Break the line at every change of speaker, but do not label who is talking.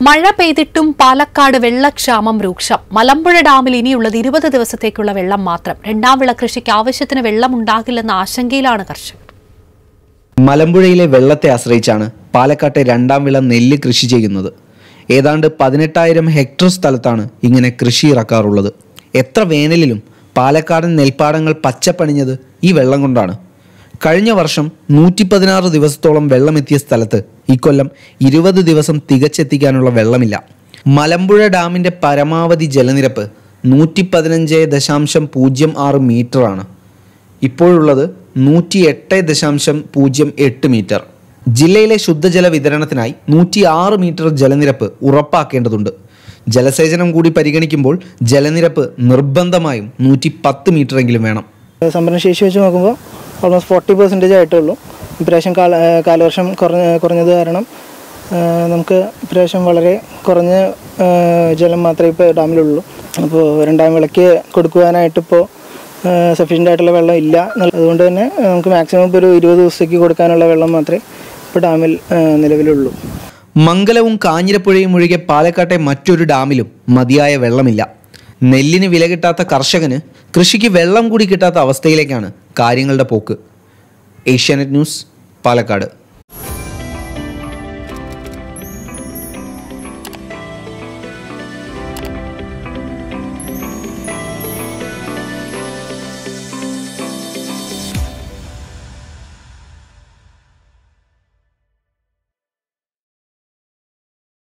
മഴ പെയ്തിട്ടും പാലക്കാട് വെള്ളക്ഷാമം രൂക്ഷം മലമ്പുഴ ഡാമിൽ ഇനിയുള്ളത് ഇരുപത് ദിവസത്തേക്കുള്ള വെള്ളം മാത്രം രണ്ടാം വിള കൃഷിക്ക് ആവശ്യത്തിന് വെള്ളമുണ്ടാകില്ലെന്ന ആശങ്കയിലാണ് കർഷകർ
മലമ്പുഴയിലെ വെള്ളത്തെ ആശ്രയിച്ചാണ് പാലക്കാട്ടെ രണ്ടാം വിള നെല്ല് കൃഷി ചെയ്യുന്നത് ഏതാണ്ട് പതിനെട്ടായിരം ഹെക്ടർ സ്ഥലത്താണ് ഇങ്ങനെ കൃഷി ഇറക്കാറുള്ളത് എത്ര വേനലിലും പാലക്കാടൻ നെൽപ്പാടങ്ങൾ പച്ചപ്പണിഞ്ഞത് ഈ വെള്ളം കൊണ്ടാണ് കഴിഞ്ഞ വർഷം നൂറ്റി പതിനാറ് ദിവസത്തോളം വെള്ളമെത്തിയ സ്ഥലത്ത് ഇക്കൊല്ലം ഇരുപത് ദിവസം തികച്ചെത്തിക്കാനുള്ള വെള്ളമില്ല മലമ്പുഴ ഡാമിൻ്റെ പരമാവധി ജലനിരപ്പ് നൂറ്റി പതിനഞ്ച് ദശാംശം പൂജ്യം ആറ് മീറ്ററാണ് ഇപ്പോഴുള്ളത് നൂറ്റി എട്ട് ദശാംശം പൂജ്യം എട്ട് മീറ്റർ ജില്ലയിലെ ശുദ്ധജല വിതരണത്തിനായി നൂറ്റി ആറ് മീറ്റർ ജലനിരപ്പ് ഉറപ്പാക്കേണ്ടതുണ്ട് ജലസേചനം കൂടി പരിഗണിക്കുമ്പോൾ ജലനിരപ്പ് നിർബന്ധമായും നൂറ്റി പത്ത് മീറ്ററെങ്കിലും വേണം
സംഭരണശേഷി വെച്ച് നോക്കുമ്പോൾ ഓൾമോസ്റ്റ് ഫോർട്ടി പെർസെൻറ്റേജ് ആയിട്ടുള്ളൂ ഇപ്രാവശ്യം കാല ഏഹ് കാലവർഷം കുറഞ്ഞ കുറഞ്ഞത് കാരണം ഏഹ് നമുക്ക് ഇപ്രാവശ്യം വളരെ കുറഞ്ഞ ഏഹ് ജലം മാത്രമേ ഇപ്പോൾ ഡാമിലുള്ളൂ അപ്പോൾ രണ്ടാം വിളയ്ക്ക് കൊടുക്കുവാനായിട്ട് ഇപ്പോൾ സഫീഷ്യൻ്റ് ആയിട്ടുള്ള വെള്ളം ഇല്ല എന്നുള്ള- അതുകൊണ്ട് തന്നെ നമുക്ക് മാക്സിമം ഇപ്പോൾ ഒരു ഇരുപത് ദിവസത്തേക്ക് കൊടുക്കാനുള്ള വെള്ളം മാത്രമേ ഇപ്പോൾ ഡാമിൽ ഏഹ് നിലവിലുള്ളൂ
മംഗലവും കാഞ്ഞിരപ്പുഴയും ഒഴികെ പാലക്കാട്ടെ മറ്റൊരു ഡാമിലും മതിയായ വെള്ളമില്ല നെല്ലിന് വില കിട്ടാത്ത കർഷകന് കൃഷിക്ക് വെള്ളം കൂടി കിട്ടാത്ത അവസ്ഥയിലേക്കാണ് കാര്യങ്ങളുടെ പോക്ക് ഏഷ്യാനെറ്റ് ന്യൂസ് പാലക്കാട്